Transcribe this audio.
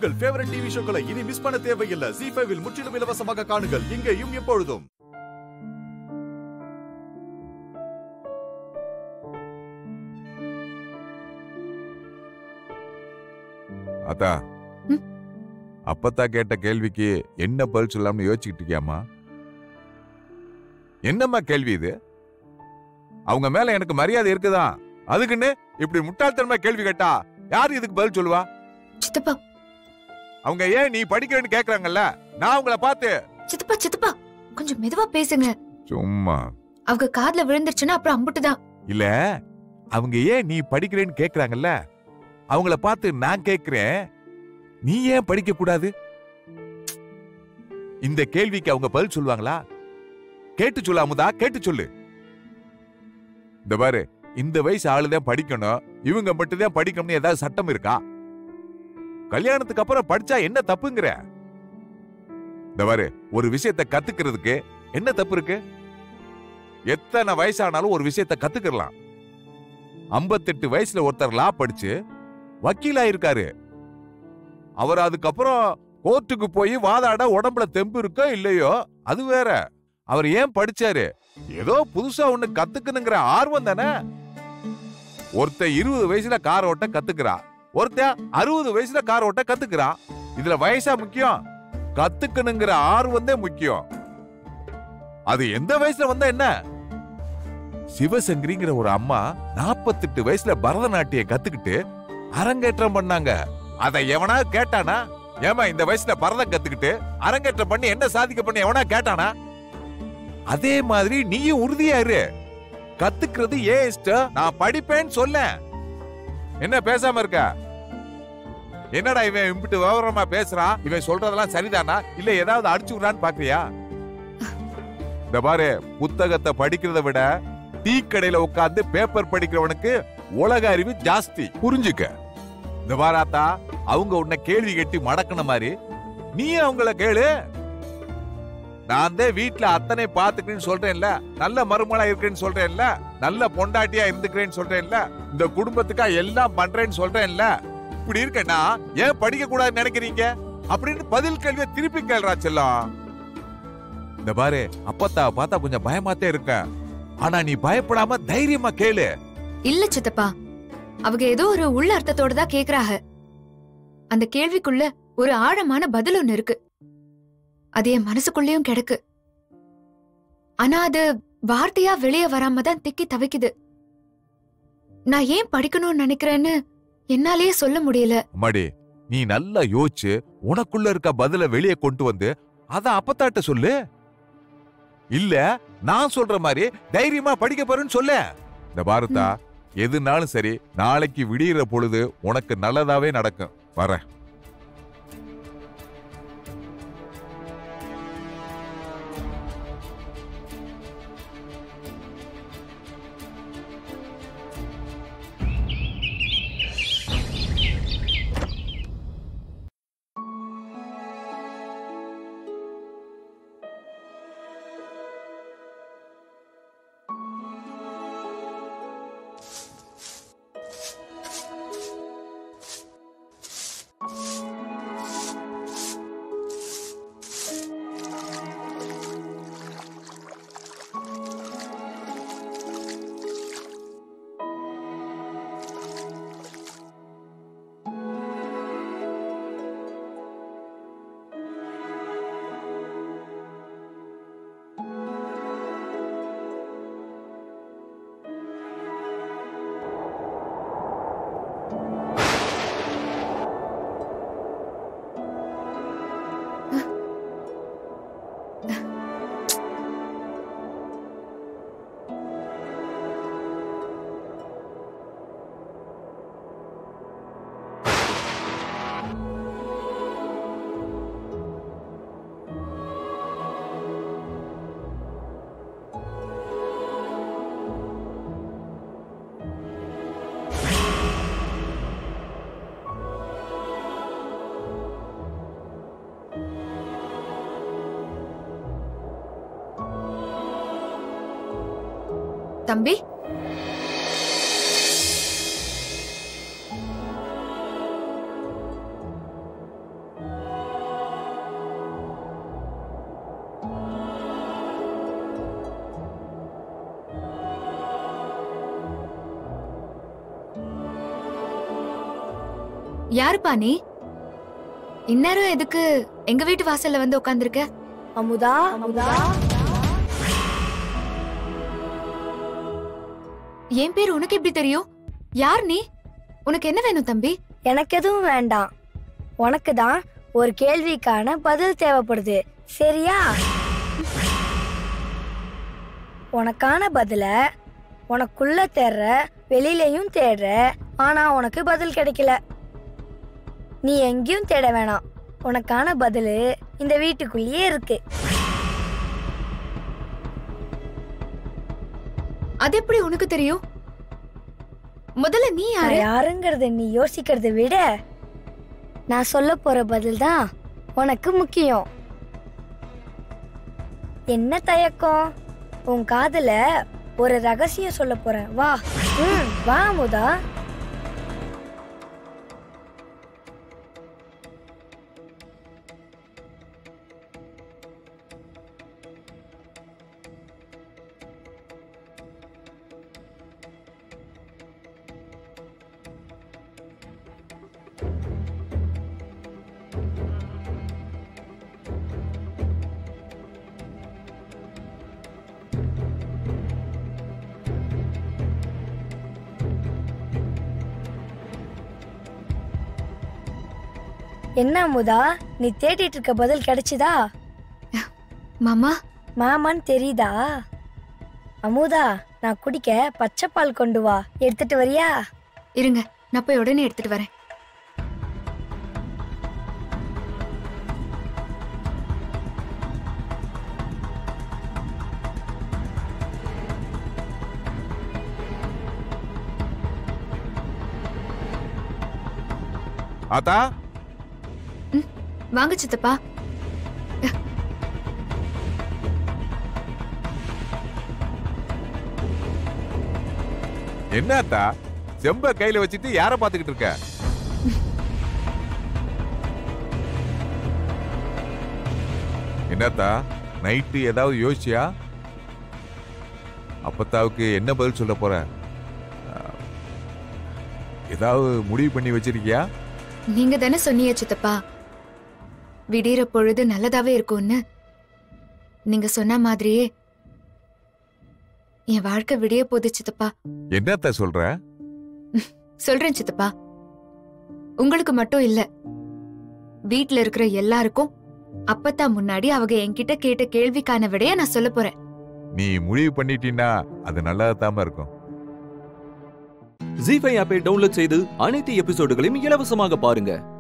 உங்கள் favourite TV ஷோக்களை இனி miss பண்ண தேவையில்லை ஜி ஃபைவில் முற்றிலும் இலவசமாக காணுங்கள் இங்கேயும் எப்பொழுதும் அத்தா ம்? அப்பத்தா கேட்ட கேள்விக்கு என்ன பதில் சொல்லாமனு யோசிச்சுக்கிட்டு இருக்கியாம்மா என்னம்மா கேள்வி இது அவங்க மேல எனக்கு மரியாதை இருக்குதா அதுக்குன்னு இப்படி முட்டாள்தனமா கேள்வி கேட்டா யார் இதுக்கு பதில் சொல்லுவா சித்தப்பா அவங்க ஏன் நீ படிக்கிறேன்னு கேக்குறாங்கல்ல நான் உங்களை பார்த்து சித்தப்பா சித்தப்பா கொஞ்சம் மெதுவா பேசுங்க சும்மா அவங்க காதுல விழுந்துருச்சுன்னா அப்புறம் அம்புட்டுதான் இல்ல அவங்க ஏன் நீ படிக்கிறேன்னு கேக்குறாங்கல்ல அவங்கள பார்த்து நான் கேக்குறேன் நீ ஏன் படிக்க கூடாது இந்த கேள்விக்கு அவங்க பதில் சொல்லுவாங்களா கேட்டு சொல்லு அமுதா கேட்டு சொல்லு இந்த பாரு இந்த வயசு ஆளுதான் படிக்கணும் இவங்க மட்டும்தான் படிக்கணும்னு ஏதாவது சட்டம் இருக்கா கல்யாணத்துக்கு அப்புறம் படிச்சா என்ன தப்புங்கிற இந்த பாரு ஒரு விஷயத்தை கத்துக்கிறதுக்கு என்ன தப்பு இருக்கு எத்தனை வயசானாலும் ஒரு விஷயத்தை கத்துக்கலாம் 58 வயசுல ஒருத்தர் லா படிச்சு வக்கீலா இருக்காரு அவர் அதுக்கப்புறம் கோர்ட்டுக்கு போய் வாதாட உடம்புல தெம்பு இருக்கோ இல்லையோ அது வேற அவர் ஏன் படிச்சாரு ஏதோ புதுசா ஒண்ணு கத்துக்கணுங்கிற ஆர்வம் தானே ஒருத்தன் இருபது வயசுல கார் ஓட்ட கத்துக்கிறா ஒருத்தன் அறுபது வயசுல கார் ஓட்ட கத்துக்கிறான் இதுல வயசா முக்கியம் கத்துக்கணுங்கிற ஆர்வம் தான் முக்கியம் அது எந்த வயசுல வந்தா என்ன சிவசங்கரிங்கிற ஒரு அம்மா 48 வயசுல பரதநாட்டியம் கத்துக்கிட்டு அரங்கேற்றம் பண்ணாங்க அத எவனா கேட்டானா ஏமா இந்த வயசுல பரதம் கத்துக்கிட்டு அரங்கேற்றம் பண்ணி என்ன சாதிக்க பண்ணி எவனா கேட்டானா அதே மாதிரி நீயும் உறுதியா இரு கத்துக்கிறது ஏன் இஷ்டம் நான் படிப்பேன்னு சொல்ல என்ன பேசாம இருக்க என்னடா இவன் இம்பிட்டு விவரமா பேசுறான் இவன் சொல்றதெல்லாம் சரிதானா இல்ல ஏதாவது அடிச்சு விடுறான்னு பாக்குறியா இந்த பாரு புத்தகத்தை படிக்கிறத விட டீ கடையில உட்கார்ந்து பேப்பர் படிக்கிறவனுக்கு உலக அறிவு ஜாஸ்தி புரிஞ்சுக்க இந்த வாராத்தா அவங்க உன்னை கேள்வி கேட்டி மடக்கின மாதிரி நீ அவங்கள கேளு நான் தான் வீட்டுல அத்தனை பாத்துக்கிறேன்னு சொல்றேன்ல நல்ல மருமகளா இருக்கேன்னு சொல்றேன்ல நல்ல பொண்டாட்டியா இருந்துக்கிறேன்னு சொல்றேன்ல இந்த குடும்பத்துக்கா எல்லாம் பண்றேன்னு சொல்றேன்ல இப்படி இருக்கேன்னா ஏன் படிக்க கூடாதுன்னு நினைக்கிறீங்க அப்படின்னு பதில் கேள்வியை திருப்பி கேள்றா செல்லம் இந்த பாரு அப்பத்தா பார்த்தா கொஞ்சம் பயமாத்தே இருக்கேன் ஆனா நீ பயப்படாம தைரியமா கேளு இல்ல சித்தப்பா அவங்க ஏதோ ஒரு உள்ள அர்த்தத்தோட தான் கேக்குறாங்க அந்த கேள்விக்குள்ள ஒரு ஆழமான பதில் ஒண்ணு இருக்கு அது என் மனசுக்குள்ளேயும் கிடக்கு ஆனா அது வார்த்தையா வெளியே வராம தான் திக்கி தவிக்குது நான் ஏன் படிக்கணும்னு நினைக்கிறேன்னு என்னாலேயே சொல்ல முடியல அம்மாடி நீ நல்லா யோசிச்சு உனக்குள்ள இருக்க பதில வெளியே கொண்டு வந்து அத அப்பத்தாட்ட சொல்லு இல்ல நான் சொல்ற மாதிரி தைரியமா படிக்க போறேன்னு சொல்ல இந்த பாரதா எதுனாலும் சரி நாளைக்கு விடியிற பொழுது உனக்கு நல்லதாவே நடக்கும் வரேன் தம்பி யாருப்பா நீ இந்நேரம் எதுக்கு எங்க வீட்டு வாசல்ல வந்து உட்கார்ந்திருக்க அமுதா அமுதா என் பேர் உனக்கு எப்படி தெரியும் யார் நீ உனக்கு என்ன வேணும் தம்பி எனக்கு எதுவும் வேண்டாம் உனக்கு தான் ஒரு கேள்விக்கான பதில் தேவைப்படுது சரியா உனக்கான பதில உனக்குள்ள தேடுற வெளியிலயும் தேடுற ஆனா உனக்கு பதில் கிடைக்கல நீ எங்கேயும் தேட வேணாம் உனக்கான பதில் இந்த வீட்டுக்குள்ளேயே இருக்கு அது எப்படி உனக்கு தெரியும் முதல்ல நீ நான் யாரு யாருங்கிறத நீ யோசிக்கிறத விட நான் சொல்ல போற பதில் தான் உனக்கு முக்கியம் என்ன தயக்கம் உன் காதுல ஒரு ரகசியம் சொல்ல போறேன் வா ம் வா முதா என்ன முதா நீ தேடிட்டு இருக்க பதில் கிடைச்சுதா மாமா மாமான்னு தெரியுதா அமுதா நான் குடிக்க பச்சை பால் கொண்டு வா எடுத்துட்டு வரியா இருங்க நான் போய் உடனே எடுத்துட்டு வரேன் ஆத்தா வாங்க சித்தப்பா என்ன ஆத்தா செம்ப கையில வச்சுட்டு யார பாத்துக்கிட்டு இருக்க என்னத்தா நைட்டு ஏதாவது யோசிச்சியா அப்பத்தாவுக்கு என்ன பதில் சொல்ல போற அஹ், ஏதாவது முடிவு பண்ணி வச்சிருக்கியா நீங்க தானே சொன்னீங்க சித்தப்பா விடியற பொழுது நல்லதாவே இருக்கும்னு நீங்க சொன்ன மாதிரியே என் வாழ்க்கை விடிய போகுது சித்தப்பா என்னத்த சொல்ற சொல்றேன் சித்தப்பா உங்களுக்கு மட்டும் இல்ல வீட்ல இருக்கிற எல்லாருக்கும் அப்பத்தா முன்னாடி அவங்க என்கிட்ட கேட்ட கேள்விக்கான விடைய நான் சொல்ல போறேன் நீ முடிவு பண்ணிட்டீன்னா அது நல்லதாம இருக்கும் ஜி ஃபைவ் ஆப்பை டவுன்லோட் செய்து அனைத்து எபிசோடுகளையும் இலவசமாக பாருங்க